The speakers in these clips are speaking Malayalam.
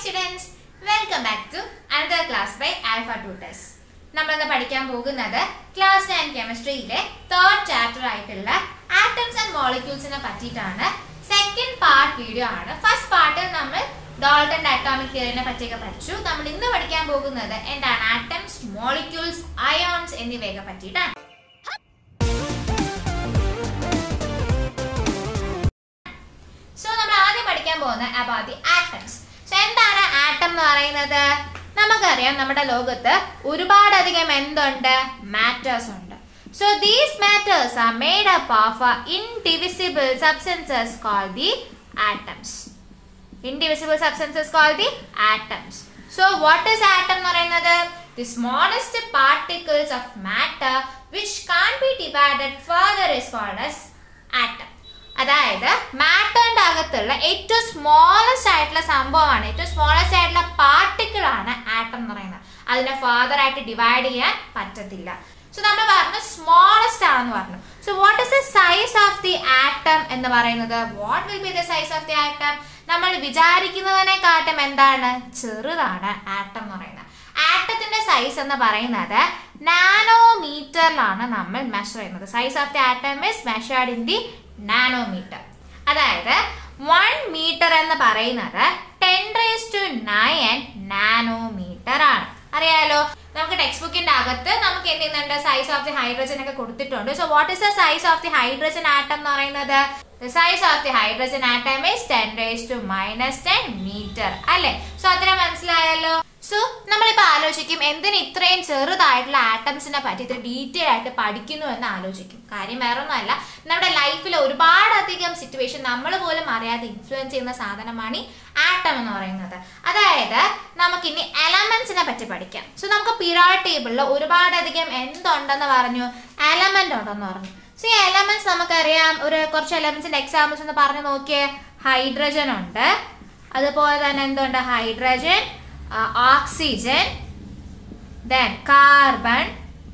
students welcome back to another class by Alpha Tutors നമ്മളിന്ന് പഠിക്കാൻ പോകുന്നത് ക്ലാസ് നയൻ കെമിസ്ട്രിയിലെ തേർഡ് ചാപ്റ്റർ ആയിട്ടുള്ള ആറ്റംസ് ആൻഡ് മോളിക്യൂൾസിനെ പറ്റിയിട്ടാണ് സെക്കൻഡ് പാർട്ട് വീഡിയോ ആണ് ഫസ്റ്റ് പാർട്ടിൽ നമ്മൾ ഡോൾട്ടൺ അറ്റോമിക് തിയറിനെ പറ്റിയൊക്കെ പഠിച്ചു നമ്മൾ ഇന്ന് പഠിക്കാൻ പോകുന്നത് എന്താണ് ആറ്റംസ് മോളിക്യൂൾസ് അയോൺസ് എന്നിവയൊക്കെ പറ്റിയിട്ടാണ് സോ നമ്മൾ ആദ്യം പഠിക്കാൻ പോകുന്നത് അബൌട്ട് ദി ആറ്റംസ് സോ എന്താണ് ആറ്റം എന്ന് പറയുന്നത് നമുക്കറിയാം നമ്മുടെ ലോകത്ത് ഒരുപാടധികം എന്തുണ്ട് മാറ്റേഴ്സ് ഉണ്ട് so these matters are made up of indivisible substances call the atoms indivisible substances call the atoms so what is atom എന്ന് പറയുന്നത് the smallest particles of matter which can be divided further is called as atom അതായത് മാറ്ററിന്റെ അകത്തുള്ള ഏറ്റവും സ്മോളസ്റ്റ് ആയിട്ടുള്ള സംഭവമാണ് ഏറ്റവും സ്മോളസ്റ്റ് ആയിട്ടുള്ള പാർട്ടിക്കിൾ ആണ് ആറ്റം എന്ന് പറയുന്നത് അതിനെ ഫാദർ ആയിട്ട് ഡിവൈഡ് ചെയ്യാൻ പറ്റത്തില്ല സോ നമ്മൾ പറഞ്ഞു സ്മോളസ്റ്റ് ആണെന്ന് പറഞ്ഞു so what is the size of the atom എന്ന് പറയുന്നത് what will be the size of the atom നമ്മൾ വിചാരിക്കുന്നതിനെക്കാട്ടും എന്താണ് ചെറുതാണ് ആറ്റം എന്ന് പറയുന്നത് ആറ്റത്തിന്റെ സൈസ് എന്ന് പറയുന്നത് നാനോമീറ്ററിലാണ് നമ്മൾ മെഷർ ചെയ്യുന്നത് size of the atom is measured in the nanometre അതായത് വൺ മീറ്റർ എന്ന് പറയുന്നത് ten raise to nine nanometre ആണ് അറിയാലോ നമുക്ക് ടെക്സ്റ്റ് ബുക്കിന്റെ അകത്ത് നമുക്ക് എന്ത് ചെയ്യുന്നുണ്ട് സൈസ് ഓഫ് ദി ഹൈഡ്രജൻ ഒക്കെ കൊടുത്തിട്ടുണ്ട് so what is the size of the hydrogen atom എന്ന് പറയുന്നത് the size of the hydrogen atom is ten raise to minus ten metre അല്ലെ സോ അത്ര മനസ്സിലായല്ലോ സോ നമ്മളിപ്പോ ആലോചിക്കും എന്തിന് ഇത്രയും ചെറുതായിട്ടുള്ള ആറ്റംസിനെ പറ്റി ഇത്ര ഡീറ്റെയിൽ ആയിട്ട് പഠിക്കുന്നു എന്ന് ആലോചിക്കും കാര്യം വേറെ ഒന്നുമല്ല നമ്മുടെ ലൈഫിൽ ഒരുപാടധികം സിറ്റുവേഷൻ നമ്മൾ പോലും അറിയാതെ ഇൻഫ്ലുവൻസ് ചെയ്യുന്ന സാധനമാണ് ഈ ആറ്റം എന്ന് പറയുന്നത് അതായത് നമുക്കിനി എലമെന്റ്സിനെ പറ്റി പഠിക്കാം സോ നമുക്ക് പിറാഡ് ടേബിളിൽ ഒരുപാടധികം എന്തുണ്ടെന്ന് പറഞ്ഞു എലമെന്റ് ഉണ്ടെന്ന് പറഞ്ഞു സോ ഈ എലമെന്റ്സ് നമുക്കറിയാം ഒരു കുറച്ച് എലമെന്റ്സിന്റെ എക്സാമ്പിൾസ് ഒന്ന് പറഞ്ഞു നോക്കിയേ ഹൈഡ്രജൻ ഉണ്ട് അതുപോലെ തന്നെ എന്തുണ്ട് ഹൈഡ്രജൻ ഓക്സിജൻ ദെൻ കാർബൺ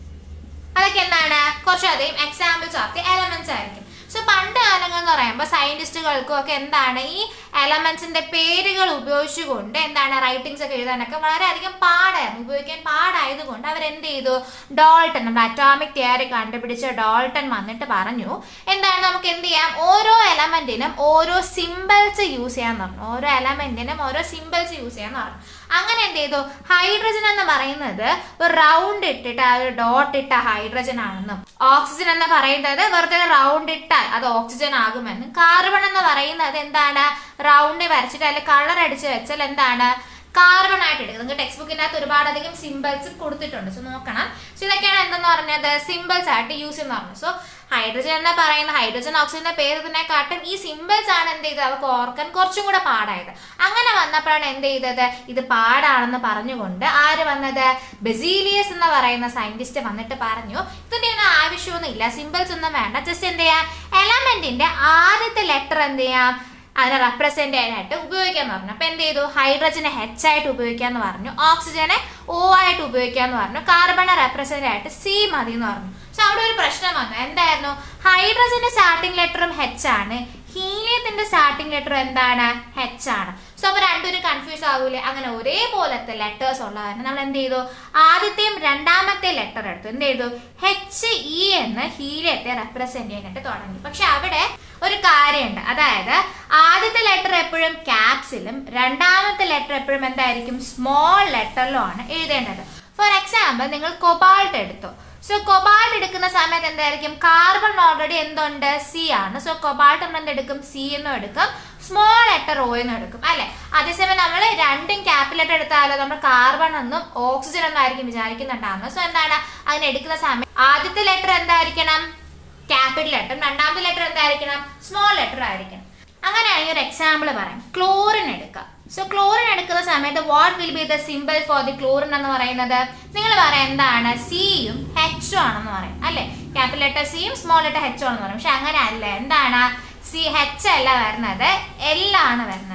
അതൊക്കെ എന്താണ് കുറച്ചധികം എക്സാമ്പിൾസ് ഓഫ് ദി എലമെന്റ്സ് ആയിരിക്കും സോ പണ്ട് കാലങ്ങൾ എന്ന് പറയുമ്പോൾ സയന്റിസ്റ്റുകൾക്കും ഒക്കെ എന്താണ് ഈ എലമെന്റ്സിന്റെ പേരുകൾ ഉപയോഗിച്ചുകൊണ്ട് എന്താണ് റൈറ്റിംഗ്സ് ഒക്കെ എഴുതാനൊക്കെ വളരെയധികം പാടായിരുന്നു ഉപയോഗിക്കാൻ പാടായതുകൊണ്ട് അവർ എന്ത് ചെയ്തു ഡോൾട്ടൺ നമ്മുടെ അറ്റോമിക് തിയറി കണ്ടുപിടിച്ച ഡോൾട്ടൺ വന്നിട്ട് പറഞ്ഞു എന്താണ് നമുക്ക് എന്ത് ചെയ്യാം ഓരോ എലമെന്റിനും ഓരോ സിമ്പിൾസ് യൂസ് ചെയ്യാന്ന് പറഞ്ഞു ഓരോ എലമെന്റിനും ഓരോ സിമ്പിൾസ് യൂസ് ചെയ്യാന്ന് പറഞ്ഞു അങ്ങനെ എന്ത് ചെയ്തു ഹൈഡ്രജൻ എന്ന് പറയുന്നത് ഒരു റൗണ്ട് ഇട്ടിട്ട് ആ ഒരു ഡോട്ട് ഇട്ട ഹൈഡ്രജൻ ആണെന്നും ഓക്സിജൻ എന്ന് പറയുന്നത് വെറുതെ റൗണ്ട് ഇട്ടാൽ അത് ഓക്സിജൻ ആകുമെന്നും കാർബൺ എന്ന് പറയുന്നത് എന്താണ് റൗണ്ട് വരച്ചിട്ട് അതിൽ കളർ അടിച്ച് വെച്ചാൽ എന്താണ് കാർബൺ ആയിട്ട് എടുക്കുന്നത് നിങ്ങൾക്ക് ടെക്സ്റ്റ് ബുക്കിനകത്ത് ഒരുപാടധികം സിമ്പിൾസ് കൊടുത്തിട്ടുണ്ട് സോ നോക്കണം സോ ഇതൊക്കെയാണ് എന്തെന്ന് പറഞ്ഞത് സിമ്പിൾസ് ആയിട്ട് യൂസ് ചെയ്യുന്ന പറഞ്ഞു സോ ഹൈഡ്രജൻ എന്ന് പറയുന്ന ഹൈഡ്രജൻ ഓക്സിജന്റെ പേരിനെക്കാട്ടും ഈ സിമ്പിൾസ് ആണ് എന്ത് ചെയ്തത് അവർക്ക് ഓർക്കാൻ കുറച്ചും കൂടെ പാടായത് അങ്ങനെ വന്നപ്പോഴാണ് എന്ത് ചെയ്തത് ഇത് പാടാണെന്ന് പറഞ്ഞുകൊണ്ട് ആര് വന്നത് ബെസീലിയസ് എന്ന് പറയുന്ന സയന്റിസ്റ്റ് വന്നിട്ട് പറഞ്ഞു ഇതിന്റെ ഒന്നും ആവശ്യമൊന്നും ഇല്ല സിമ്പിൾസ് ഒന്നും വേണ്ട ജസ്റ്റ് എന്ത് ചെയ്യാം എലമെന്റിന്റെ ആദ്യത്തെ ലെറ്റർ എന്ത് ചെയ്യാം അതിനെ റെപ്രസെന്റ് ചെയ്യാനായിട്ട് ഉപയോഗിക്കാന്ന് പറഞ്ഞു അപ്പൊ എന്ത് ചെയ്തു ഹൈഡ്രജനെ ഹെച്ച് ആയിട്ട് ഉപയോഗിക്കാന്ന് പറഞ്ഞു ഓക്സിജനെ ഓ ആയിട്ട് ഉപയോഗിക്കാന്ന് പറഞ്ഞു കാർബണെ റെപ്രസെന്റ് ആയിട്ട് സി മതി എന്ന് പറഞ്ഞു സോ അവിടെ ഒരു പ്രശ്നം വന്നു എന്തായിരുന്നു ഹൈഡ്രജന്റെ സ്റ്റാർട്ടിംഗ് ലെറ്ററും ഹെച്ച് ആണ് ഹീലിയത്തിന്റെ സ്റ്റാർട്ടിംഗ് ലെറ്റർ എന്താണ് ഹെച്ച് ആണ് സോ അപ്പൊ രണ്ടുപേരും കൺഫ്യൂസ് ആവൂലേ അങ്ങനെ ഒരേപോലത്തെ ലെറ്റേഴ്സ് ഉള്ളതാണ് നമ്മൾ എന്ത് ചെയ്തു ആദ്യത്തെയും രണ്ടാമത്തെ ലെറ്റർ എടുത്തു എന്ത് ചെയ്തു എച്ച് ഇ എന്ന് ഹീലിയത്തെ റെപ്രസെന്റ് ചെയ്യാനായിട്ട് തുടങ്ങി പക്ഷെ അവിടെ ഒരു കാര്യമുണ്ട് അതായത് ആദ്യത്തെ ലെറ്റർ എപ്പോഴും ക്യാപ്സിലും രണ്ടാമത്തെ ലെറ്റർ എപ്പോഴും എന്തായിരിക്കും സ്മോൾ ലെറ്ററിലും ആണ് എഴുതേണ്ടത് ഫോർ എക്സാമ്പിൾ നിങ്ങൾ കൊബാൾട്ട് എടുത്തു സോ കൊബാൾട്ട് എടുക്കുന്ന സമയത്ത് എന്തായിരിക്കും കാർബൺ ഓൾറെഡി എന്തുണ്ട് സി ആണ് സോ കൊബാൾട്ട് നമ്മൾ എന്തെടുക്കും സി എന്നും എടുക്കും സ്മോൾ ലെറ്റർ ഒ എന്നും എടുക്കും അല്ലെ അതേസമയം നമ്മൾ രണ്ടും ക്യാപിറ്റൽ ലെറ്റർ എടുത്താലോ നമ്മൾ കാർബൺ എന്നും ഓക്സിജൻ എന്നും ആയിരിക്കും വിചാരിക്കുന്നുണ്ടാവുന്നത് സോ എന്താണ് അങ്ങനെ എടുക്കുന്ന സമയം ആദ്യത്തെ ലെറ്റർ എന്തായിരിക്കണം ക്യാപിറ്റൽ ലെറ്റർ രണ്ടാമത്തെ ലെറ്റർ എന്തായിരിക്കണം സ്മോൾ ലെറ്റർ ആയിരിക്കണം അങ്ങനെയാണെങ്കിൽ ഒരു എക്സാമ്പിൾ പറയാം ക്ലോറിൻ എടുക്കുക സോ ക്ലോറിൻ എടുക്കുന്ന സമയത്ത് what will be the symbol for the chlorine എന്ന് പറയുന്നത് നിങ്ങൾ പറയാം എന്താണ് സിയും ഹെച്ചും ആണെന്ന് പറയും അല്ലെ ക്യാപിറ്റൽ ലെറ്റർ സിയും സ്മോൾ ലെറ്റർ ഹെച്ചും ആണെന്ന് പറയും പക്ഷെ അങ്ങനെ അല്ല എന്താണ് സി ഹെച്ച് അല്ല വരുന്നത് എൽ ആണ് വരുന്നത്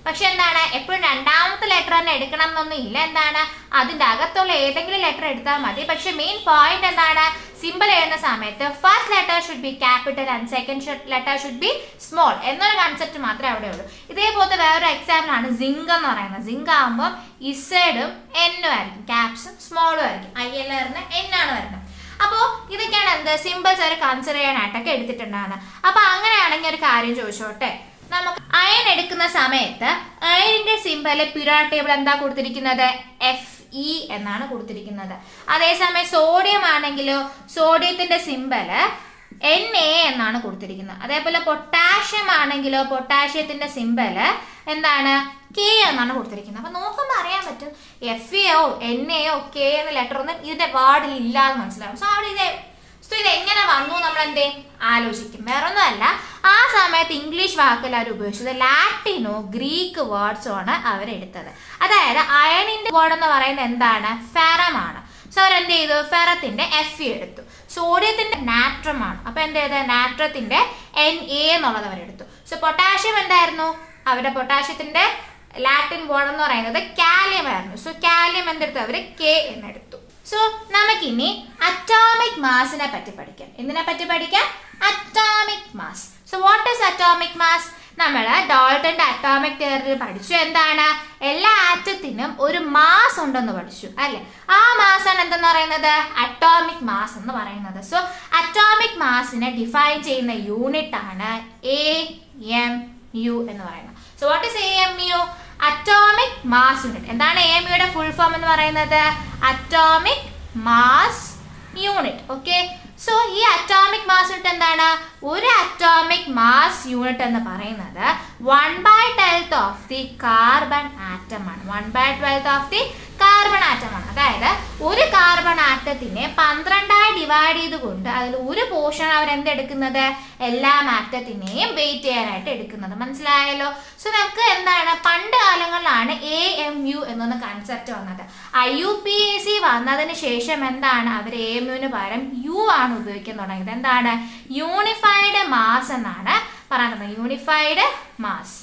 പക്ഷെ എന്താണ് എപ്പോഴും രണ്ടാമത്തെ ലെറ്റർ തന്നെ എടുക്കണം എന്നൊന്നും ഇല്ല എന്താണ് അതിന്റെ അകത്തുള്ള ഏതെങ്കിലും ലെറ്റർ എടുത്താൽ മതി പക്ഷെ മെയിൻ പോയിന്റ് എന്താണ് സിമ്പിൾ എഴുതുന്ന സമയത്ത് first letter should be capital and second letter should be small എന്നൊരു കൺസെപ്റ്റ് മാത്രമേ അവിടെ ഉള്ളൂ ഇതേപോലത്തെ വേറൊരു എക്സാമ്പിൾ ആണ് സിങ്ക് എന്ന് പറയുന്നത് സിങ്ക് ആകുമ്പോൾ ഇസഡും എന്നും ആയിരിക്കും ക്യാപ്സും സ്മോളും ആയിരിക്കും ഐ എൽ ആറിന് എൻ ആണ് വരുന്നത് അപ്പോൾ ഇതൊക്കെയാണ് എന്ത് സിമ്പിൾസ് അവർ കൺസിഡർ ചെയ്യാനായിട്ടൊക്കെ എടുത്തിട്ടുണ്ടാണ് അപ്പോൾ അങ്ങനെയാണെങ്കിൽ ഒരു കാര്യം ചോദിച്ചോട്ടെ നമുക്ക് അയൺ എടുക്കുന്ന സമയത്ത് അയണിന്റെ സിമ്പല് പിരാട് ടേബിൾ എന്താ കൊടുത്തിരിക്കുന്നത് എഫ് ഇ എന്നാണ് കൊടുത്തിരിക്കുന്നത് അതേസമയം സോഡിയം ആണെങ്കിലോ സോഡിയത്തിന്റെ സിമ്പല് എൻ എ എന്നാണ് കൊടുത്തിരിക്കുന്നത് അതേപോലെ പൊട്ടാഷ്യം ആണെങ്കിലോ പൊട്ടാഷ്യത്തിന്റെ സിമ്പല് എന്താണ് കെ എന്നാണ് കൊടുത്തിരിക്കുന്നത് അപ്പൊ നോക്കുമ്പോൾ അറിയാൻ പറ്റും എഫ് എയോ എൻ എയോ കെ എന്ന ലെറ്റർ ഒന്നും ഇതിന്റെ വാർഡിൽ ഇല്ല എന്ന് മനസ്സിലാവും സോ അവിടെ ഇത് സോ ഇത് എങ്ങനെ വന്നു നമ്മൾ എന്തേ ആലോചിക്കും വേറൊന്നുമല്ല ആ സമയത്ത് ഇംഗ്ലീഷ് വാക്കുകൾ അവർ ഉപയോഗിച്ചത് ലാറ്റിനോ ഗ്രീക്ക് വേർഡ്സോ ആണ് അവരെടുത്തത് അതായത് അയണിന്റെ വേർഡ് എന്ന് പറയുന്നത് എന്താണ് ഫെറമാണ് സോ അവർ എന്ത് ചെയ്തു ഫെറത്തിന്റെ എഫ് ഇ എടുത്തു സോഡിയത്തിന്റെ നാട്രം ആണ് അപ്പൊ എന്ത് ചെയ്ത് നാട്രത്തിന്റെ എൻ എ എന്നുള്ളത് അവരെടുത്തു സോ പൊട്ടാഷ്യം എന്തായിരുന്നു അവരുടെ പൊട്ടാഷ്യത്തിന്റെ ലാറ്റിൻ വേർഡ് എന്ന് പറയുന്നത് കാലിയം ആയിരുന്നു സോ കാലിയം എന്തെടുത്തു അവര് കെ എന്നെടുത്തു സോ നമുക്കിനി അറ്റോമിക് മാസിനെ പറ്റി പഠിക്കാം എന്തിനെ പറ്റി പഠിക്കാം atomic mass so what is atomic mass നമ്മൾ ഡോൾട്ടന്റെ അറ്റോമിക് തിയറി പഠിച്ചു എന്താണ് എല്ലാ ആറ്റത്തിനും ഒരു മാസ് ഉണ്ടെന്ന് പഠിച്ചു അല്ലെ ആ മാസ് ആണ് എന്തെന്ന് പറയുന്നത് അറ്റോമിക് മാസ് എന്ന് പറയുന്നത് സോ അറ്റോമിക് മാസിനെ ഡിഫൈൻ ചെയ്യുന്ന യൂണിറ്റ് ആണ് എ എം യു എന്ന് പറയുന്നത് so what is A M U atomic mass unit എന്താണ് എ എം യുടെ ഫുൾ ഫോം എന്ന് പറയുന്നത് atomic mass unit okay so ഈ അറ്റോമിക് മാസ് യൂണിറ്റ് എന്താണ് ഒരു അറ്റോമിക് മാസ് യൂണിറ്റ് എന്ന് പറയുന്നത് one by twelfth of the carbon atom ആണ് one by twelfth of the carbon atom ആണ് അതായത് ഒരു കാർബൺ ആറ്റത്തിനെ പന്ത്രണ്ടായി ഡിവൈഡ് ചെയ്തുകൊണ്ട് അതിൽ ഒരു പോർഷൻ അവർ എന്തെടുക്കുന്നത് എല്ലാ ആറ്റത്തിനെയും വെയിറ്റ് ചെയ്യാനായിട്ട് എടുക്കുന്നത് മനസ്സിലായല്ലോ സോ നമുക്ക് എന്താണ് പണ്ട് കാലങ്ങളിലാണ് എ എം യു എന്നൊന്ന് കൺസെപ്റ്റ് വന്നത് I U P A C വന്നതിന് ശേഷം എന്താണ് അവർ എ എം യുവിന് പകരം യു ആണ് ഉപയോഗിക്കാൻ തുടങ്ങിയത് എന്താണ് യൂണിഫൈഡ് മാസ് എന്നാണ് പറയുന്നത് യൂണിഫൈഡ് മാസ്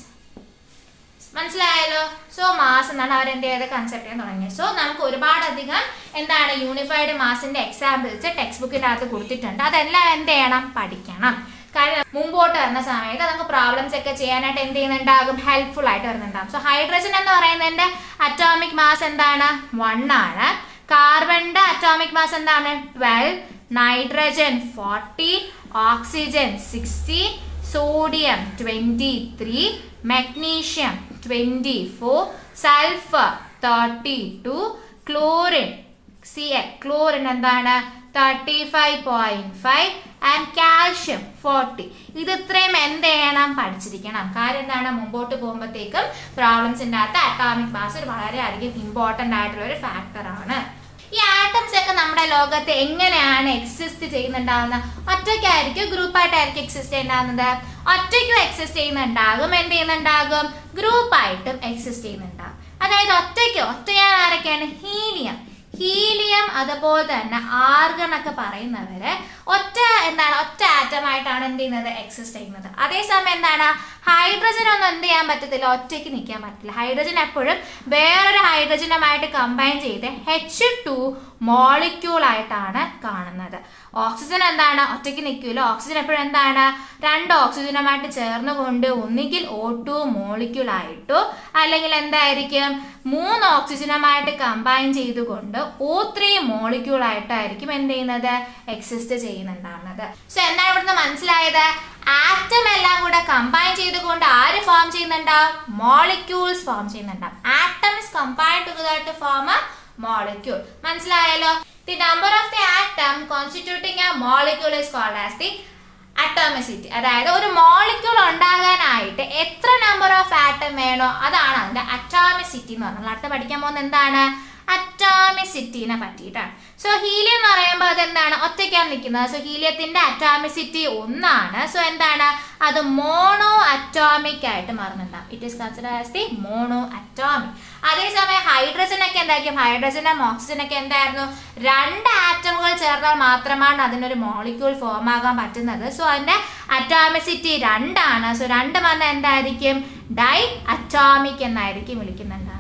മനസ്സിലായല്ലോ സോ മാസ് എന്നാണ് അവർ എന്ത് ചെയ്ത് കൺസെപ്റ്റ് ചെയ്യാൻ തുടങ്ങിയത് സോ നമുക്ക് ഒരുപാടധികം എന്താണ് യൂണിഫൈഡ് മാസിന്റെ എക്സാമ്പിൾസ് ടെക്സ്റ്റ് ബുക്കിൻ്റെ അകത്ത് കൊടുത്തിട്ടുണ്ട് അതെല്ലാം എന്ത് ചെയ്യണം പഠിക്കണം കാരണം മുമ്പോട്ട് വരുന്ന സമയത്ത് നമുക്ക് പ്രോബ്ലംസ് ഒക്കെ ചെയ്യാനായിട്ട് എന്ത് ചെയ്യുന്നുണ്ടാകും ഹെൽപ്ഫുൾ ആയിട്ട് വരുന്നുണ്ടാകും സോ ഹൈഡ്രജൻ എന്ന് പറയുന്നതിന്റെ അറ്റോമിക് മാസ് എന്താണ് വൺ ആണ് കാർബണിന്റെ അറ്റോമിക് മാസ് എന്താണ് twelve nitrogen forty oxygen sixty sodium twenty three magnesium twenty four sulphur thirty two chlorine C A chlorine എന്താണ് thirty five point five and calcium forty ഇത് ഇത്രയും എന്ത് ചെയ്യണം പഠിച്ചിരിക്കണം കാര്യം എന്താണ് മുമ്പോട്ട് പോകുമ്പോഴത്തേക്കും പ്രോബ്ലംസിൻ്റെ അകത്ത് അറ്റോമിക് മാസ് ഒരു വളരെയധികം ഇമ്പോർട്ടൻ്റ് ആയിട്ടുള്ള ഒരു ഫാക്ടറാണ് ഈ ആറ്റംസ് ഒക്കെ നമ്മുടെ ലോകത്ത് എങ്ങനെയാണ് എക്സിസ്റ്റ് ചെയ്യുന്നുണ്ടാവുന്നത് ഒറ്റയ്ക്കായിരിക്കും ഗ്രൂപ്പായിട്ടായിരിക്കും എക്സിസ്റ്റ് ചെയ്യുന്നുണ്ടാകുന്നത് ഒറ്റയ്ക്കും എക്സിസ്റ്റ് ചെയ്യുന്നുണ്ടാകും എന്ത് ചെയ്യുന്നുണ്ടാകും ഗ്രൂപ്പായിട്ടും എക്സിസ്റ്റ് ചെയ്യുന്നുണ്ടാകും അതായത് ഒറ്റയ്ക്ക് ഒറ്റയാൻ ആരൊക്കെയാണ് ഹീലിയം ഹീലിയം അതുപോലെ തന്നെ ആർഗൺ ഒക്കെ പറയുന്നവര് ഒറ്റ എന്താണ് ഒറ്റ ആറ്റമായിട്ടാണ് എന്ത് ചെയ്യുന്നത് എക്സിസ്റ്റ് ചെയ്യുന്നത് അതേസമയം എന്താണ് ഹൈഡ്രജൻ ഒന്നും എന്ത് ചെയ്യാൻ പറ്റത്തില്ല ഒറ്റയ്ക്ക് നിൽക്കാൻ പറ്റില്ല ഹൈഡ്രജൻ എപ്പോഴും വേറൊരു ഹൈഡ്രജനുമായിട്ട് കമ്പൈൻ ചെയ്ത് എച്ച് ടു മോളിക്യൂൾ ആയിട്ടാണ് കാണുന്നത് ഓക്സിജൻ എന്താണ് ഒറ്റയ്ക്ക് നിൽക്കില്ല ഓക്സിജൻ എപ്പോഴും എന്താണ് രണ്ട് ഓക്സിജനുമായിട്ട് ചേർന്നുകൊണ്ട് ഒന്നുകിൽ ഒ ടു മോളിക്യൂൾ ആയിട്ടോ അല്ലെങ്കിൽ എന്തായിരിക്കും മൂന്ന് ഓക്സിജനുമായിട്ട് കമ്പൈൻ ചെയ്തുകൊണ്ട് ഒ ത്രീ മോളിക്യൂൾ ആയിട്ടായിരിക്കും എന്ത് ചെയ്യുന്നത് എക്സിസ്റ്റ് ചെയ്യുന്നുണ്ടാവുന്നത് സോ എന്താണ് ഇവിടുന്ന് മനസ്സിലായത് ആറ്റം എല്ലാം കൂടെ കമ്പൈൻ ചെയ്തുകൊണ്ട് ആര് ഫോം ചെയ്യുന്നുണ്ടാവും മോളിക്യൂൾസ് ഫോം ചെയ്യുന്നുണ്ടാവും atom is combine together to form a molecule മനസ്സിലായല്ലോ the number of the atom constituting a molecule is called as the atomicity അതായത് ഒരു മോളിക്യൂൾ ഉണ്ടാകാനായിട്ട് എത്ര നമ്പർ ഓഫ് ആറ്റം വേണോ അതാണ് അതിന്റെ അറ്റോമിസിറ്റി എന്ന് പറഞ്ഞാൽ അടുത്ത പഠിക്കാൻ പോകുന്നത് എന്താണ് അറ്റോമിസിറ്റിനെ പറ്റിയിട്ടാണ് സോ ഹീലിയം എന്ന് പറയുമ്പോൾ അതെന്താണ് ഒറ്റയ്ക്കാണ് നിൽക്കുന്നത് സോ ഹീലിയത്തിന്റെ അറ്റോമിസിറ്റി ഒന്നാണ് സോ എന്താണ് അത് മോണോ അറ്റോമിക് ആയിട്ട് മാറുന്നുണ്ടാവും it is consider as the mono atomic അതേസമയം ഹൈഡ്രജൻ ഒക്കെ എന്തായിരിക്കും ഹൈഡ്രജനും ഓക്സിജൻ ഒക്കെ എന്തായിരുന്നു രണ്ട് ആറ്റമുകൾ ചേർന്നാൽ മാത്രമാണ് അതിനൊരു മോളിക്യൂൾ ഫോം ആകാൻ പറ്റുന്നത് സോ അതിന്റെ അറ്റോമിസിറ്റി രണ്ടാണ് സോ രണ്ട് വന്ന എന്തായിരിക്കും ഡൈ അറ്റോമിക് എന്നായിരിക്കും വിളിക്കുന്നുണ്ടാകുന്നത്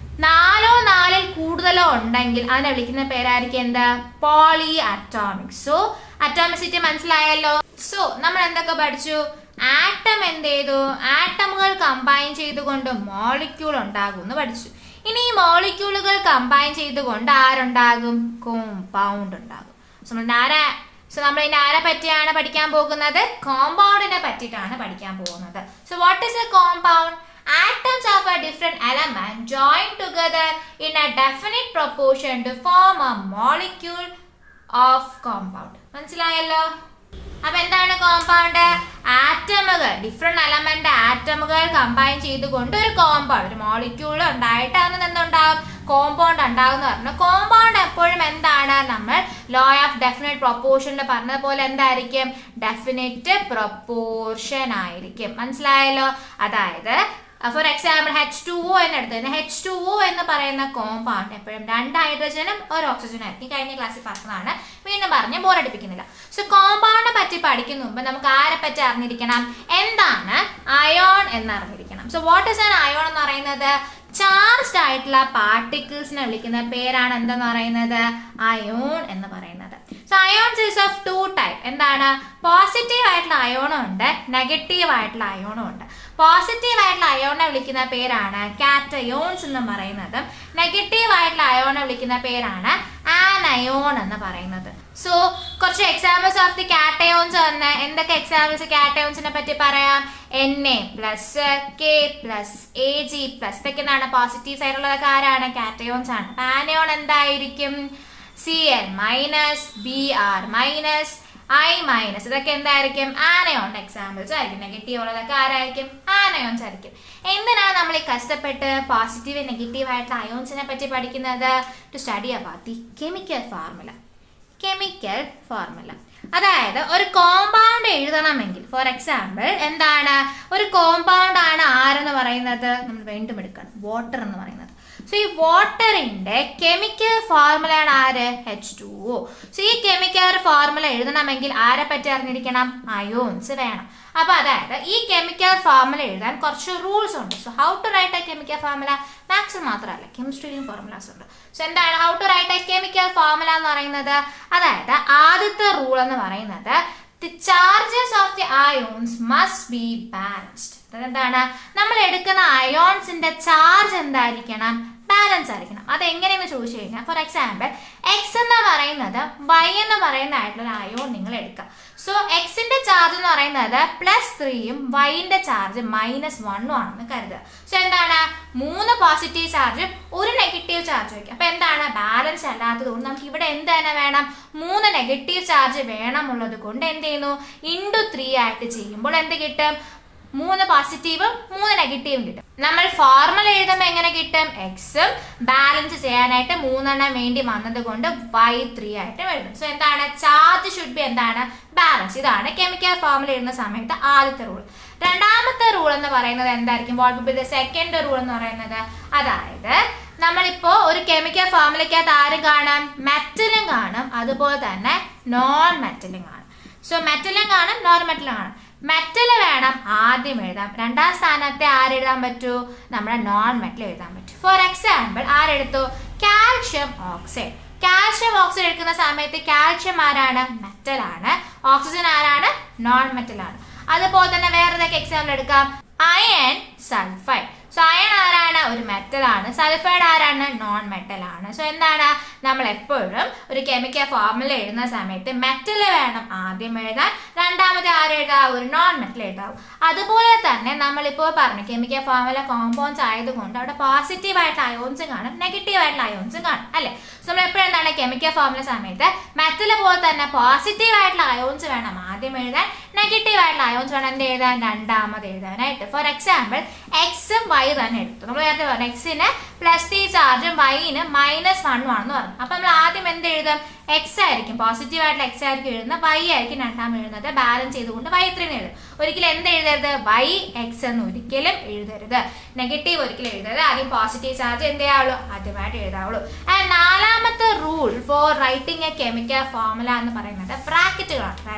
നാലോ നാലിൽ കൂടുതലോ ഉണ്ടെങ്കിൽ അതിനെ വിളിക്കുന്ന പേരായിരിക്കും എന്താ പോളി അറ്റോമിക് സോ അറ്റോമിസിറ്റി മനസ്സിലായല്ലോ സോ നമ്മൾ എന്തൊക്കെ പഠിച്ചു ആറ്റം എന്ത് ചെയ്തു ആറ്റമുകൾ കമ്പൈൻ ചെയ്തുകൊണ്ട് മോളിക്യൂൾ ഉണ്ടാകും എന്ന് പഠിച്ചു ഇനി ഈ മോളിക്യൂളുകൾ കമ്പൈൻ ചെയ്തുകൊണ്ട് ആരുണ്ടാകും കോമ്പൗണ്ട് ഉണ്ടാകും സോ നമ്മൾ ആരാ സോ നമ്മൾ ഇതിന്റെ ആരെ പറ്റിയാണ് പഠിക്കാൻ പോകുന്നത് കോമ്പൗണ്ടിനെ പറ്റിയിട്ടാണ് പഠിക്കാൻ പോകുന്നത് so what is a compound atoms of a different element join together in a definite proportion to form a molecule of compound മനസ്സിലായല്ലോ അപ്പൊ എന്താണ് കോമ്പൗണ്ട് ആറ്റമുകൾ ഡിഫറെന്റ് എലമെന്റ് ആറ്റമുകൾ കമ്പൈൻ ചെയ്തുകൊണ്ട് ഒരു കോമ്പൗണ്ട് ഒരു മോളിക്യൂൾ ഉണ്ടായിട്ട് അതിന് എന്തുണ്ടാവും കോമ്പൗണ്ട് ഉണ്ടാകും എന്ന് പറഞ്ഞു കോമ്പൗണ്ട് എപ്പോഴും എന്താണ് നമ്മൾ ലോ ഓഫ് ഡെഫിനറ്റ് പ്രൊപ്പോർഷനിൽ പറഞ്ഞതുപോലെ എന്തായിരിക്കും ഡെഫിനറ്റ് പ്രൊപ്പോർഷൻ ആയിരിക്കും മനസ്സിലായല്ലോ അതായത് for example H two O എന്നെടുത്തത് എച്ച് ടു ഒ എന്ന് പറയുന്ന കോമ്പൗണ്ട് എപ്പോഴും രണ്ട് ഹൈഡ്രജനും ഒരു ഓക്സിജനും ആയിരിക്കും കഴിഞ്ഞ ക്ലാസ്സിൽ പറഞ്ഞതാണ് വീണ്ടും പറഞ്ഞ് ബോറടിപ്പിക്കുന്നില്ല സോ കോമ്പൗണ്ടിനെ പറ്റി പഠിക്കുന്ന മുമ്പ് നമുക്ക് ആരെ പറ്റി അറിഞ്ഞിരിക്കണം എന്താണ് അയോൺ എന്ന് അറിഞ്ഞിരിക്കണം so what is an ion എന്ന് പറയുന്നത് ചാർജ്ഡ് ആയിട്ടുള്ള പാർട്ടിക്കിൾസിനെ വിളിക്കുന്ന പേരാണ് എന്തെന്ന് പറയുന്നത് അയോൺ എന്ന് പറയുന്നത് so ions is of two type എന്താണ് പോസിറ്റീവ് ആയിട്ടുള്ള അയോണും ഉണ്ട് നെഗറ്റീവ് ആയിട്ടുള്ള അയോണും ഉണ്ട് പോസിറ്റീവ് ആയിട്ടുള്ള അയോണിനെ വിളിക്കുന്ന പേരാണ് കാറ്റയോൺസ് എന്ന് പറയുന്നതും നെഗറ്റീവ് ആയിട്ടുള്ള അയോണിനെ വിളിക്കുന്ന പേരാണ് ആനയോൺ എന്ന് പറയുന്നത് സോ കുറച്ച് എക്സാമ്പിൾസ് ഓഫ് ദി കാറ്റയോൺസ് വന്ന് എന്തൊക്കെ എക്സാമ്പിൾസ് കാറ്റയോൺസിനെ പറ്റി പറയാം N A plus K plus A G plus ഇതൊക്കെ എന്താണ് പോസിറ്റീവ് സൈഡിലുള്ളതൊക്കെ ആരാണ് കാറ്റയോൺസ് ആണ് അപ്പൊ ആനയോൺ എന്തായിരിക്കും C N minus B R minus I minus ഇതൊക്കെ എന്തായിരിക്കും ആനയോണ്ട് എക്സാമ്പിൾസ് ആയിരിക്കും നെഗറ്റീവ് ഉള്ളതൊക്കെ ആരായിരിക്കും ആനയോൺസ് ആയിരിക്കും എന്തിനാണ് നമ്മൾ ഈ കഷ്ടപ്പെട്ട് പോസിറ്റീവ് നെഗറ്റീവ് ആയിട്ടുള്ള അയോൺസിനെ പറ്റി പഠിക്കുന്നത് to study about the chemical formula chemical formula അതായത് ഒരു കോമ്പൗണ്ട് എഴുതണമെങ്കിൽ ഫോർ എക്സാമ്പിൾ എന്താണ് ഒരു കോമ്പൗണ്ട് ആണ് ആരെന്ന് പറയുന്നത് നമ്മൾ വീണ്ടും എടുക്കണം വാട്ടർ എന്ന് പറയുന്നത് സോ ഈ വാട്ടറിന്റെ കെമിക്കൽ ഫോർമുലയാണ് ആര് എച്ച് ടു ഒ സോ ഈ കെമിക്കൽ ഫോർമുല എഴുതണമെങ്കിൽ ആരെ പറ്റി അറിഞ്ഞിരിക്കണം അയോൺസ് വേണം അപ്പൊ അതായത് ഈ കെമിക്കൽ ഫോർമുല എഴുതാൻ കുറച്ച് റൂൾസ് ഉണ്ട് so how to write a chemical formula maths മാത്രമല്ല കെമിസ്ട്രിയിലും ഫോർമുലാസ് ഉണ്ട് സോ എന്താണ് how to write a chemical formula എന്ന് പറയുന്നത് അതായത് ആദ്യത്തെ റൂൾ എന്ന് പറയുന്നത് the charges of the ions must be balanced അതെന്താണ് നമ്മൾ എടുക്കുന്ന അയോൺസിന്റെ ചാർജ് എന്തായിരിക്കണം ബാലൻസ് ആയിരിക്കണം അത് എങ്ങനെയെന്ന് ചോദിച്ചു കഴിഞ്ഞാൽ ഫോർ എക്സാമ്പിൾ എക്സ് എന്ന് പറയുന്നത് വൈ എന്ന് പറയുന്ന ആയിട്ടുള്ള അയോൺ നിങ്ങൾ എടുക്കുക സോ എക്സിന്റെ ചാർജ് എന്ന് പറയുന്നത് പ്ലസ് ത്രീയും വൈന്റെ ചാർജ് മൈനസ് വണ്ണും ആണെന്ന് കരുതുക സോ എന്താണ് മൂന്ന് പോസിറ്റീവ് ചാർജും ഒരു നെഗറ്റീവ് ചാർജ് വയ്ക്കുക അപ്പൊ എന്താണ് ബാലൻസ് അല്ലാത്തത് കൊണ്ട് നമുക്ക് ഇവിടെ എന്ത് തന്നെ വേണം മൂന്ന് നെഗറ്റീവ് ചാർജ് വേണമുള്ളത് കൊണ്ട് എന്ത് ചെയ്യുന്നു ഇൻറ്റു ത്രീ ആയിട്ട് ചെയ്യുമ്പോൾ എന്ത് കിട്ടും മൂന്ന് പോസിറ്റീവും മൂന്ന് നെഗറ്റീവും കിട്ടും നമ്മൾ ഫോർമുല എഴുതുമ്പോൾ എങ്ങനെ കിട്ടും എക്സും ബാലൻസ് ചെയ്യാനായിട്ട് മൂന്നെണ്ണം വേണ്ടി വന്നത് കൊണ്ട് വൈ ത്രീ ആയിട്ട് എഴുതും സോ എന്താണ് ചാർജ് ഷുഡ് ബി എന്താണ് ബാലൻസ് ഇതാണ് കെമിക്കൽ ഫോർമുല എഴുതുന്ന സമയത്ത് ആദ്യത്തെ റൂൾ രണ്ടാമത്തെ റൂൾ എന്ന് പറയുന്നത് എന്തായിരിക്കും what be the second rule എന്ന് പറയുന്നത് അതായത് നമ്മളിപ്പോ ഒരു കെമിക്കൽ ഫോർമുലയ്ക്കകത്ത് ആരും കാണാം മെറ്റലും കാണും അതുപോലെ തന്നെ നോൺ മെറ്റലും കാണും സോ മെറ്റലും കാണും നോൺ മെറ്റലും കാണും മെറ്റൽ വേണം ആദ്യം എഴുതാം രണ്ടാം സ്ഥാനത്തെ ആരെഴുതാൻ പറ്റൂ നമ്മുടെ നോൺ മെറ്റൽ എഴുതാൻ പറ്റും ഫോർ എക്സാമ്പിൾ ആരെടുത്തു കാൽഷ്യം ഓക്സൈഡ് കാൽഷ്യം ഓക്സൈഡ് എടുക്കുന്ന സമയത്ത് കാൽഷ്യം ആരാണ് മെറ്റൽ ആണ് ഓക്സിജൻ ആരാണ് നോൺ മെറ്റൽ ആണ് അതുപോലെ തന്നെ വേറെ ഏതൊക്കെ എക്സാമ്പിൾ എടുക്കാം അയൺ സൾഫൈഡ് സോ അയൺ ആരാണ് ഒരു മെറ്റൽ ആണ് സൾഫൈഡ് ആരാണ് നോൺ മെറ്റൽ ആണ് സോ എന്താണ് നമ്മൾ എപ്പോഴും ഒരു കെമിക്കൽ ഫോർമുല എഴുതുന്ന സമയത്ത് മെറ്റൽ വേണം ആദ്യം എഴുതാൻ രണ്ടാമത്തെ ആര് എഴുതാവും ഒരു നോൺ മെറ്റൽ എഴുതാവും അതുപോലെ തന്നെ നമ്മളിപ്പോൾ പറഞ്ഞു കെമിക്കൽ ഫോർമുല കോമ്പൗണ്ട്സ് ആയതുകൊണ്ട് അവിടെ പോസിറ്റീവ് ആയിട്ടുള്ള അയോൺസും കാണും നെഗറ്റീവ് ആയിട്ടുള്ള അയോൺസും കാണും അല്ലേ സോ നമ്മൾ എപ്പോഴും എന്താണ് കെമിക്കൽ ഫോർമുല സമയത്ത് മെറ്റൽ പോലെ തന്നെ പോസിറ്റീവ് ആയിട്ടുള്ള അയോൺസ് വേണം ആദ്യം എഴുതാൻ നെഗറ്റീവ് ആയിട്ടുള്ള അയോൺസ് വേണം എന്ത് എഴുതാൻ രണ്ടാമത് എഴുതാനായിട്ട് ഫോർ എക്സാമ്പിൾ എക്സും വൈ തന്നെ എടുത്തു നമ്മൾ നേരത്തെ പറഞ്ഞു എക്സിന് പ്ലസ് ത്രീ ചാർജും വൈന് മൈനസ് വണ്ണും ആണെന്ന് പറഞ്ഞു അപ്പൊ നമ്മൾ ആദ്യം എന്ത് എഴുതും എക്സ് ആയിരിക്കും പോസിറ്റീവ് ആയിട്ടുള്ള എക്സ് ആയിരിക്കും എഴുതുന്നത് വൈ ആയിരിക്കും രണ്ടാം എഴുതുന്നത് ബാലൻസ് ചെയ്തുകൊണ്ട് വൈ ത്രീ എഴുതും ഒരിക്കലും എന്ത് എഴുതരുത് വൈ എക്സ് എന്ന് ഒരിക്കലും എഴുതരുത് നെഗറ്റീവ് ഒരിക്കലും എഴുതരുത് ആദ്യം പോസിറ്റീവ് ചാർജ് എന്ത് ചെയ്യാവുള്ളൂ ആദ്യമായിട്ട് എഴുതാവുള്ളൂ ആൻഡ് നാലാമത്തെ rule for writing a chemical formula എന്ന് പറയുന്നത് ബ്രാക്കറ്റുകളാണ് അതായത്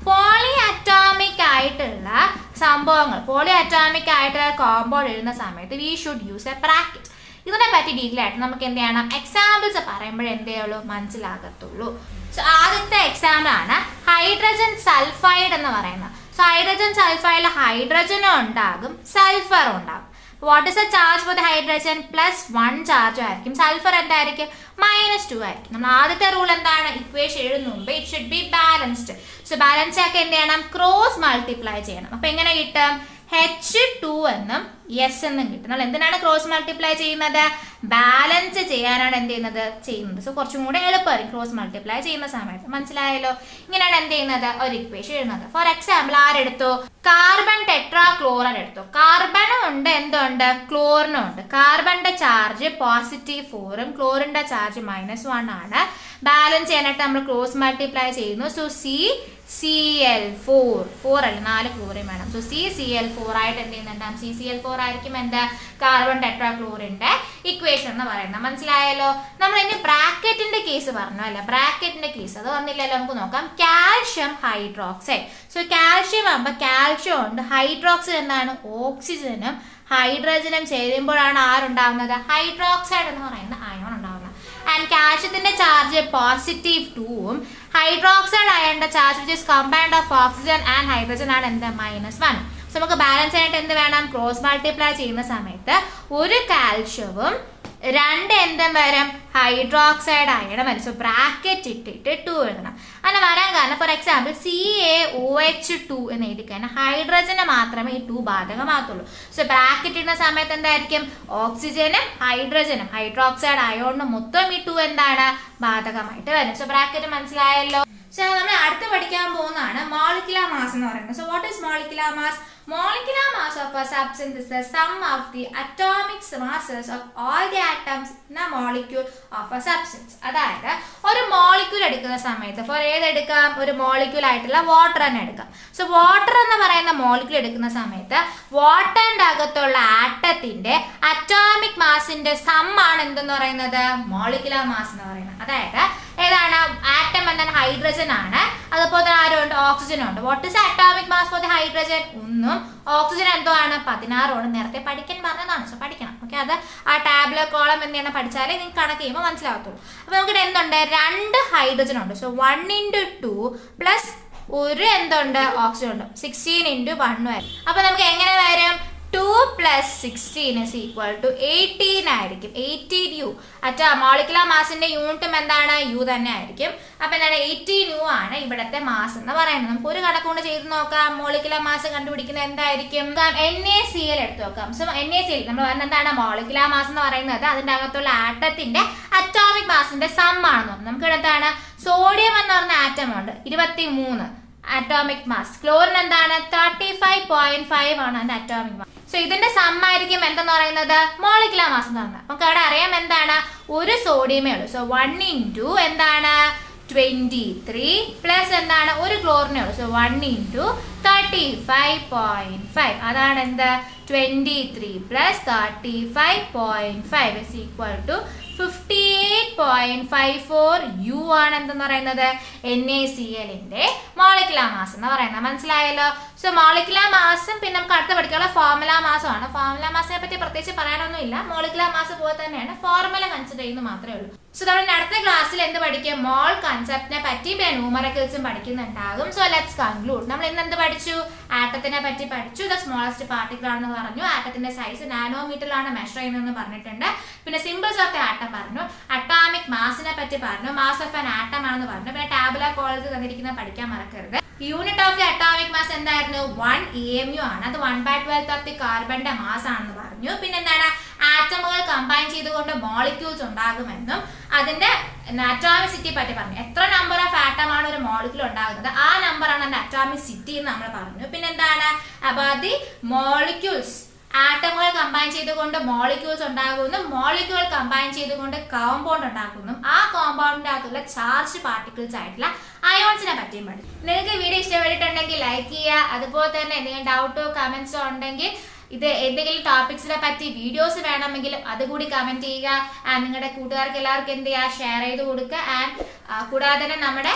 പോളി അറ്റോമിക് ആയിട്ടുള്ള സംഭവങ്ങൾ പോളി അറ്റോമിക് ആയിട്ടുള്ള കോമ്പൗണ്ട് എഴുതുന്ന സമയത്ത് we should use a bracket ഇതിനെ പറ്റി ഡീറ്റെയിൽ ആയിട്ട് നമുക്ക് എന്ത് ചെയ്യണം എക്സാമ്പിൾസ് പറയുമ്പോഴേ എന്ത് ചെയ്യുള്ളൂ മനസ്സിലാകത്തുള്ളൂ സോ ആദ്യത്തെ എക്സാമ്പിൾ ആണ് ഹൈഡ്രജൻ സൾഫൈഡ് എന്ന് പറയുന്നത് സോ ഹൈഡ്രജൻ സൾഫൈഡിൽ ഹൈഡ്രജനും ഉണ്ടാകും സൾഫറും ഉണ്ടാകും what is a charge for the hydrogen plus one ചാർജും ആയിരിക്കും സൾഫർ എന്തായിരിക്കും മൈനസ് ടു ആയിരിക്കും നമ്മൾ ആദ്യത്തെ റൂൾ എന്താണ് ഇക്വേഷൻ എഴുതുന്ന മുമ്പ് it should be balanced so balance ആക്കി എന്ത് ചെയ്യണം ക്രോസ് മൾട്ടിപ്ലൈ ചെയ്യണം അപ്പൊ എങ്ങനെ കിട്ടും എച്ച് ടു എന്നും എസ് എന്നും കിട്ടും നമ്മൾ എന്തിനാണ് ക്രോസ് മൾട്ടിപ്ലൈ ചെയ്യുന്നത് ബാലൻസ് ചെയ്യാനാണ് എന്ത് ചെയ്യുന്നത് ചെയ്യുന്നത് സോ കുറച്ചും കൂടെ എളുപ്പമായിരിക്കും ക്രോസ് മൾട്ടിപ്ലൈ ചെയ്യുന്ന സമയത്ത് മനസ്സിലായല്ലോ ഇങ്ങനെയാണ് എന്ത് ചെയ്യുന്നത് ഒരു ഇക്വേഷൻ എഴുതുന്നത് ഫോർ എക്സാമ്പിൾ ആരെടുത്തു കാർബൺ ടെട്രാ ക്ലോറൻ എടുത്തു കാർബണും ഉണ്ട് എന്തുണ്ട് ക്ലോറിനും ഉണ്ട് കാർബണിന്റെ ചാർജ് പോസിറ്റീവ് ഫോറും ക്ലോറിന്റെ ചാർജ് മൈനസ് വൺ ആണ് ബാലൻസ് ചെയ്യാനായിട്ട് നമ്മൾ ക്രോസ് മൾട്ടിപ്ലൈ ചെയ്യുന്നു so C C L four four അല്ല നാല് ക്ലോറിൻ വേണം so C C L four ആയിട്ട് എന്ത് ചെയ്യുന്നുണ്ടാകും സി സി എൽ ഫോർ ആയിരിക്കും എന്താ കാർബൺ ടെട്രാ ക്ലോറിന്റെ ഇക്വേഷൻ എന്ന് പറയുന്നത് മനസ്സിലായല്ലോ നമ്മൾ ഇനി ബ്രാക്കറ്റിന്റെ കേസ് പറഞ്ഞു അല്ല ബ്രാക്കറ്റിന്റെ കേസ് അത് വന്നില്ലല്ലോ നമുക്ക് നോക്കാം കാൽഷ്യം ഹൈഡ്രോക്സൈഡ് സോ കാൽഷ്യം ആകുമ്പോൾ കാൽഷ്യം ഉണ്ട് ഹൈഡ്രോക്സൈഡ് എന്താണ് ഓക്സിജനും ഹൈഡ്രജനും ചേരുമ്പോഴാണ് ആരുണ്ടാവുന്നത് ഹൈഡ്രോക്സൈഡ് എന്ന് പറയുന്ന അയോൺ ഉണ്ടാവുന്നത് ആൻഡ് കാൽഷ്യത്തിന്റെ ചാർജ് പോസിറ്റീവ് ടൂവും ഹൈഡ്രോക്സൈഡ് അയണിന്റെ charge which is combined of oxygen and hydrogen ആണ് എന്ത് മൈനസ് വൺ സോ നമുക്ക് ബാലൻസ് ആയിട്ട് എന്ത് വേണം ക്രോസ് മൾട്ടിപ്ലൈ ചെയ്യുന്ന സമയത്ത് ഒരു കാൽഷ്യവും രണ്ട് എന്തും വരും ഹൈഡ്രോക്സൈഡ് അയണം വരും സോ ബ്രാക്കറ്റ് ഇട്ടിട്ട് ടു എഴുതണം അങ്ങനെ വരാൻ കാരണം for example C A O H two എന്ന് എഴുതി കഴിഞ്ഞാൽ ഹൈഡ്രജന് മാത്രമേ ഈ ടു ബാധകമാകത്തുള്ളൂ സോ ബ്രാക്കറ്റ് ഇടുന്ന സമയത്ത് എന്തായിരിക്കും ഓക്സിജനും ഹൈഡ്രജനും ഹൈഡ്രോക്സൈഡ് അയോണിനും മൊത്തം ഈ ടു എന്താണ് ബാധകമായിട്ട് വരും സോ ബ്രാക്കറ്റ് മനസ്സിലായല്ലോ സോ നമ്മൾ അടുത്ത് പഠിക്കാൻ പോകുന്നതാണ് മോളിക്കുലർ മാസ് എന്ന് പറയുന്നത് so what is molecular mass molecular mass of a substance is the sum of the atomic masses of all the atoms in a molecule of a substance അതായത് ഒരു മോളിക്യൂൾ എടുക്കുന്ന സമയത്ത് ഫോർ ഏതെടുക്കാം ഒരു മോളിക്യൂൾ ആയിട്ടുള്ള വാട്ടർ തന്നെ എടുക്കാം സോ വാട്ടർ എന്ന് പറയുന്ന മോളിക്യൂൾ എടുക്കുന്ന സമയത്ത് വാട്ടറിന്റെ അകത്തുള്ള ആറ്റത്തിന്റെ അറ്റോമിക് മാസിന്റെ സം ആണ് എന്തെന്ന് പറയുന്നത് മോളിക്കുലർ മാസ് എന്ന് പറയുന്നത് അതായത് ഏതാണ് ആറ്റം എന്താണ് ഹൈഡ്രജൻ ആണ് അതുപോലെ തന്നെ ആരും ഉണ്ട് ഓക്സിജനും ഉണ്ട് what is atomic mass for the hydrogen ഒന്നും ഓക്സിജൻ എന്തോ ആണ് പതിനാറുമാണ് നേരത്തെ പഠിക്കാൻ പറഞ്ഞതാണ് സോ പഠിക്കണം ഓക്കെ അത് ആ ടാബ്ലർ കോളം എന്താണ് പഠിച്ചാലേ നിങ്ങൾക്ക് കണക്ക് ചെയ്യുമ്പോൾ മനസ്സിലാവത്തുള്ളൂ അപ്പോൾ നമുക്ക് എന്തുണ്ട് രണ്ട് ഹൈഡ്രജൻ ഉണ്ട് so one into two plus ഒരു എന്തുണ്ട് ഓക്സിജൻ ഉണ്ട് സിക്സ്റ്റീൻ ഇൻറ്റു വൺ വരും അപ്പോൾ നമുക്ക് എങ്ങനെ വരും two plus sixteen is equal to eighteen ആയിരിക്കും എയ്റ്റീൻ യു അറ്റ മോളിക്കുലർ മാസിന്റെ യൂണിറ്റും എന്താണ് യു തന്നെ ആയിരിക്കും അപ്പൊ എന്താണ് എയ്റ്റീൻ യു ആണ് ഇവിടത്തെ മാസ് എന്ന് പറയുന്നത് നമുക്ക് ഒരു കണക്ക് കൊണ്ട് ചെയ്ത് നോക്കാം മോളിക്കുലർ മാസ് കണ്ടുപിടിക്കുന്നത് എന്തായിരിക്കും എൻ എ സി എൽ എടുത്ത് നോക്കാം so N A C L നമ്മൾ പറഞ്ഞ എന്താണ് മോളിക്കുലർ മാസ് എന്ന് പറയുന്നത് അതിന്റെ അകത്തുള്ള ആറ്റത്തിന്റെ അറ്റോമിക് മാസിന്റെ സം ആണെന്ന് നമുക്ക് എന്താണ് സോഡിയം എന്ന് പറഞ്ഞ ആറ്റം ഉണ്ട് ഇരുപത്തി മൂന്ന് അറ്റോമിക് മാസ് ക്ലോറിൻ എന്താണ് തേർട്ടി ഫൈവ് പോയിന്റ് ഫൈവ് ആണ് അതിന്റെ അറ്റോമിക് മാസ് സോ ഇതിന്റെ സം ആയിരിക്കും എന്തെന്ന് പറയുന്നത് മോളിക്കുലർ മാസ് എന്ന് പറയുന്നത് നമുക്ക് അവിടെ അറിയാം എന്താണ് ഒരു സോഡിയമേ ഉള്ളൂ സോ വൺ ഇൻറ്റു എന്താണ് ട്വന്റി ത്രീ പ്ലസ് എന്താണ് ഒരു ക്ലോറിനേ ഉള്ളൂ so one into thirty five point five അതാണ് എന്ത് twenty three plus thirty five point five is equal to fifty eight point five four U ആണ് എന്തെന്ന് പറയുന്നത് എൻ എ സി എല്ലിന്റെ മോളിക്കുലർ മാസ് എന്ന് പറയുന്നത് മനസ്സിലായല്ലോ സോ മോളിക്കുലർ മാസും പിന്നെ നമുക്ക് അടുത്ത് പഠിക്കാനുള്ള ഫോർമുല മാസമാണ് ഫോർമുല മാസിനെ പറ്റി പ്രത്യേകിച്ച് പറയാനൊന്നുമില്ല മോളിക്കുലർ മാസ് പോലെ തന്നെയാണ് ഫോർമുല കൺസിഡർ ചെയ്യുന്നത് മാത്രമേ ഉള്ളൂ സോ നമ്മൾ അടുത്ത ക്ലാസ്സിൽ എന്ത് പഠിക്കും മോൾ കൺസെപ്റ്റിനെ പറ്റി പിന്നെ ന്യൂമറിക്കൽസും പഠിക്കുന്നുണ്ടാകും സോ ലെറ്റ്സ് കൺക്ലൂഡ് നമ്മൾ ഇന്ന് എന്ത് പഠിച്ചു ആറ്റത്തിനെ പറ്റി പഠിച്ചു ദ സ്മോളസ്റ്റ് പാർട്ടിക്കിൾ ആണെന്ന് പറഞ്ഞു ആറ്റത്തിന്റെ സൈസ് നാനോമീറ്ററിലാണ് മെഷർ ചെയ്യുന്നതെന്ന് പറഞ്ഞിട്ടുണ്ട് പിന്നെ സിമ്പിൾസ് ഓഫ് ദ ആറ്റം പറഞ്ഞു അട്ടോമിക് മാസിനെ പറ്റി പറഞ്ഞു മാസ് ഓഫ് ആൻ ആറ്റം ആണെന്ന് പറഞ്ഞു പിന്നെ ടാബുല കോളേജ് തന്നിരിക്കുന്നത് പഠിക്കാൻ മറക്കരുത് unit of the atomic mass എന്തായിരുന്നു വൺ ഇ എം യു ആണ് അത് one by twelfth of the കാർബണിന്റെ മാസ് ആണെന്ന് പറഞ്ഞു പിന്നെ എന്താണ് ആറ്റമുകൾ കമ്പൈൻ ചെയ്തുകൊണ്ട് മോളിക്യൂൾസ് ഉണ്ടാകുമെന്നും അതിന്റെ അറ്റോമിസിറ്റി പറ്റി പറഞ്ഞു എത്ര നമ്പർ ഓഫ് ആറ്റം ആണ് ഒരു മോളിക്യൂൾ ഉണ്ടാകുന്നത് ആ നമ്പർ ആണ് അതിന്റെ അറ്റോമിസിറ്റി എന്ന് നമ്മൾ പറഞ്ഞു പിന്നെ എന്താണ് അബൌട്ട് ദി മോളിക്യൂൾസ് ആറ്റമുകൾ കമ്പൈൻ ചെയ്തുകൊണ്ട് മോളിക്യൂൾസ് ഉണ്ടാകുന്നു മോളിക്യൂൾ കമ്പൈൻ ചെയ്തുകൊണ്ട് കോമ്പൗണ്ട് ഉണ്ടാക്കുന്നു ആ കോമ്പൗണ്ടിന്റെ അകത്തുള്ള ചാർജ് പാർട്ടിക്കിൾസ് ആയിട്ടുള്ള അയോൺസിനെ പറ്റിയും പഠിച്ചു നിങ്ങൾക്ക് വീഡിയോ ഇഷ്ടപ്പെട്ടിട്ടുണ്ടെങ്കിൽ ലൈക്ക് ചെയ്യുക അതുപോലെ തന്നെ എന്തെങ്കിലും ഡൗട്ടോ കമന്റ്സോ ഉണ്ടെങ്കിൽ ഇത് എന്തെങ്കിലും ടോപ്പിക്സിനെ പറ്റി വീഡിയോസ് വേണമെങ്കിലും അതുകൂടി കമന്റ് ചെയ്യുക ആൻഡ് നിങ്ങളുടെ കൂട്ടുകാർക്ക് എല്ലാവർക്കും എന്ത് ചെയ്യുക ഷെയർ ചെയ്ത് കൊടുക്കുക ആൻഡ് കൂടാതെ തന്നെ നമ്മുടെ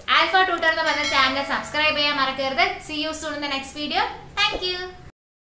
ആൽഫ ട്യൂട്ടർ എന്ന് പറഞ്ഞ ചാനൽ സബ്സ്ക്രൈബ് ചെയ്യാൻ മറക്കരുത് see you soon in the next video thank U